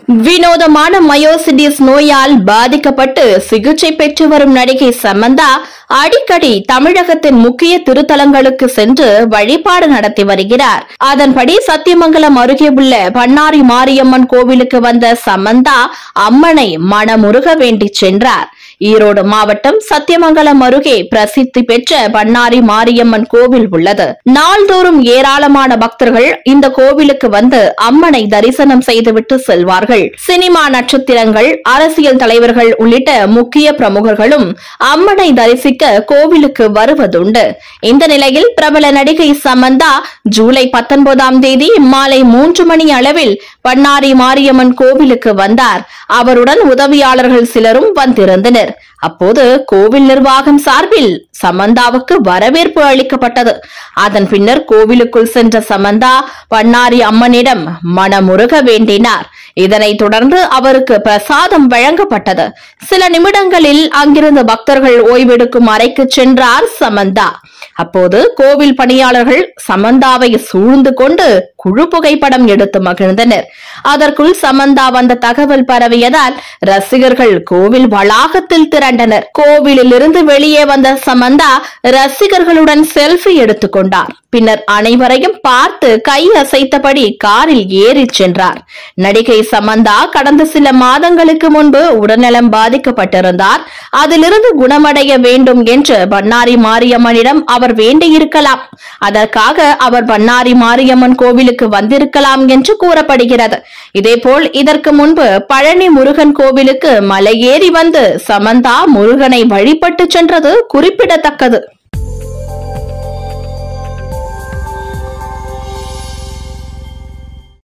வினோதமான மயோசிடிஸ் நோயால் பாதிக்கப்பட்டு சிகிச்சை பெற்று வரும் நடிகை சமந்தா அடிக்கடி தமிழகத்தின் முக்கிய திருத்தலங்களுக்கு சென்று வழிபாடு நடத்தி வருகிறார் அதன்படி சத்தியமங்கலம் அருகே உள்ள பண்ணாரி மாரியம்மன் கோவிலுக்கு வந்த சமந்தா அம்மனை மனமுருக வேண்டிச் சென்றார் ஈரோடு மாவட்டம் சத்தியமங்கலம் அருகே பிரசித்தி பெற்ற பண்ணாரி மாரியம்மன் கோவில் உள்ளது நாள்தோறும் ஏராளமான பக்தர்கள் இந்த கோவிலுக்கு வந்து அம்மனை தரிசனம் செய்துவிட்டு செல்வார்கள் சினிமா நட்சத்திரங்கள் அரசியல் தலைவர்கள் உள்ளிட்ட முக்கிய பிரமுகர்களும் அம்மனை தரிசிக்க கோவிலுக்கு வருவதுண்டு இந்த நிலையில் பிரபல நடிகை சமந்தா ஜூலை பத்தொன்பதாம் தேதி மாலை மூன்று மணி அளவில் பண்ணாரி மாரியம்மன் கோவிலுக்கு வந்தார் அவருடன் உதவியாளர்கள் சிலரும் வந்திருந்தனர் அப்போது கோவில் நிர்வாகம் சார்பில் சமந்தாவுக்கு வரவேற்பு அளிக்கப்பட்டது அதன் பின்னர் கோவிலுக்குள் சென்ற சமந்தா பண்ணாரி அம்மனிடம் மனமுருக வேண்டினார் இதனைத் தொடர்ந்து அவருக்கு பிரசாதம் வழங்கப்பட்டது சில நிமிடங்களில் அங்கிருந்த பக்தர்கள் ஓய்வெடுக்கும் அறைக்கு சென்றார் சமந்தா அப்போது கோவில் பணியாளர்கள் சமந்தாவை சூழ்ந்து கொண்டு குழு புகைப்படம் எடுத்து மகிழ்ந்தனர் அதற்குள் சமந்தா வந்த தகவல் பரவியதால் ரசிகர்கள் கோவில் வளாகத்தில் திரண்டனர் கோவிலில் இருந்து வெளியே வந்த சமந்தா ரசிகர்களுடன் செல்ஃபி எடுத்துக் கொண்டார் பின்னர் அனைவரையும் பார்த்து கை அசைத்தபடி காரில் ஏறிச் சென்றார் நடிகை சமந்தா கடந்த சில மாதங்களுக்கு முன்பு உடல்நலம் பாதிக்கப்பட்டிருந்தார் அதிலிருந்து குணமடைய வேண்டும் என்று பண்ணாரி மாரியம்மனிடம் அவர் வேண்டியிருக்கலாம் அதற்காக அவர் பண்ணாரி மாரியம்மன் கோவிலுக்கு வந்திருக்கலாம் என்று கூறப்படுகிறது இதேபோல் இதற்கு முன்பு பழனி முருகன் கோவிலுக்கு மலையேறி வந்து சமந்தா முருகனை வழிபட்டு சென்றது குறிப்பிடத்தக்கது